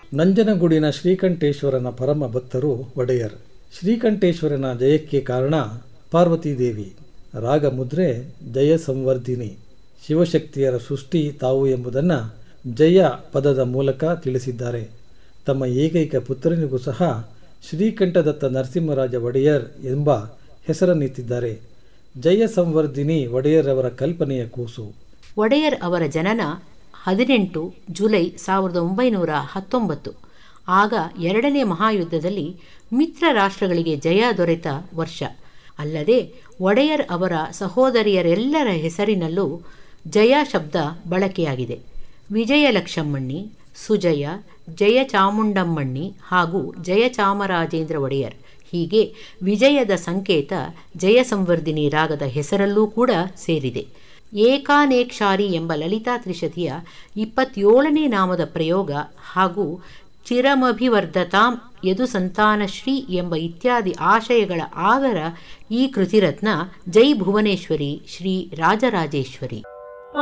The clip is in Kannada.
ನಂಜನಗೂಡಿನ ಶ್ರೀಕಂಠೇಶ್ವರನ ಪರಮ ಭಕ್ತರು ಒಡೆಯರ್ ಶ್ರೀಕಂಠೇಶ್ವರನ ಜಯಕ್ಕೆ ಕಾರಣ ಪಾರ್ವತೀದೇವಿ ರಾಗ ಮುದ್ರೆ ಜಯ ಸಂವರ್ಧಿನಿ ಶಿವಶಕ್ತಿಯರ ಸೃಷ್ಟಿ ತಾವು ಎಂಬುದನ್ನು ಜಯ ಪದದ ಮೂಲಕ ತಿಳಿಸಿದ್ದಾರೆ ತಮ್ಮ ಏಕೈಕ ಪುತ್ರನಿಗೂ ಸಹ ಶ್ರೀಕಂಠದತ್ತ ನರಸಿಂಹರಾಜ ಒಡೆಯರ್ ಎಂಬ ಹೆಸರನ್ನಿತ್ತಿದ್ದಾರೆ ಜಯ ಸಂವರ್ಧಿನಿ ಒಡೆಯರವರ ಕಲ್ಪನೆಯ ಕೂಸು ಒಡೆಯರ್ ಅವರ ಜನನ ಹದಿನೆಂಟು ಜುಲೈ ಸಾವಿರದ ಒಂಬೈನೂರ ಹತ್ತೊಂಬತ್ತು ಆಗ ಎರಡನೇ ಮಹಾಯುದ್ಧದಲ್ಲಿ ಮಿತ್ರ ರಾಷ್ಟ್ರಗಳಿಗೆ ಜಯ ದೊರೆತ ವರ್ಷ ಅಲ್ಲದೆ ಒಡೆಯರ್ ಅವರ ಸಹೋದರಿಯರೆಲ್ಲರ ಹೆಸರಿನಲ್ಲೂ ಜಯ ಶಬ್ದ ಬಳಕೆಯಾಗಿದೆ ವಿಜಯಲಕ್ಷ್ಮಣ್ಣಿ ಸುಜಯ ಜಯ ಚಾಮುಂಡಮ್ಮಣ್ಣಿ ಹಾಗೂ ಜಯ ಚಾಮರಾಜೇಂದ್ರ ಒಡೆಯರ್ ಹೀಗೆ ವಿಜಯದ ಸಂಕೇತ ಜಯ ಸಂವರ್ಧಿನಿ ರಾಗದ ಹೆಸರಲ್ಲೂ ಕೂಡ ಸೇರಿದೆ ಏಕಾನೇಕ್ಷಾರಿ ಎಂಬ ಲಲಿತಾ ತ್ರಿಶತಿಯ ಇಪ್ಪತ್ತೇಳನೇ ನಾಮದ ಪ್ರಯೋಗ ಹಾಗೂ ಚಿರಮಭಿವರ್ಧತಾಂ ಯದು ಸಂತಾನಶ್ರೀ ಎಂಬ ಇತ್ಯಾದಿ ಆಶಯಗಳ ಆಗರ ಈ ಕೃತಿರತ್ನ ಜೈ ಭುವನೇಶ್ವರಿ ಶ್ರೀ ರಾಜರಾಜೇಶ್ವರಿ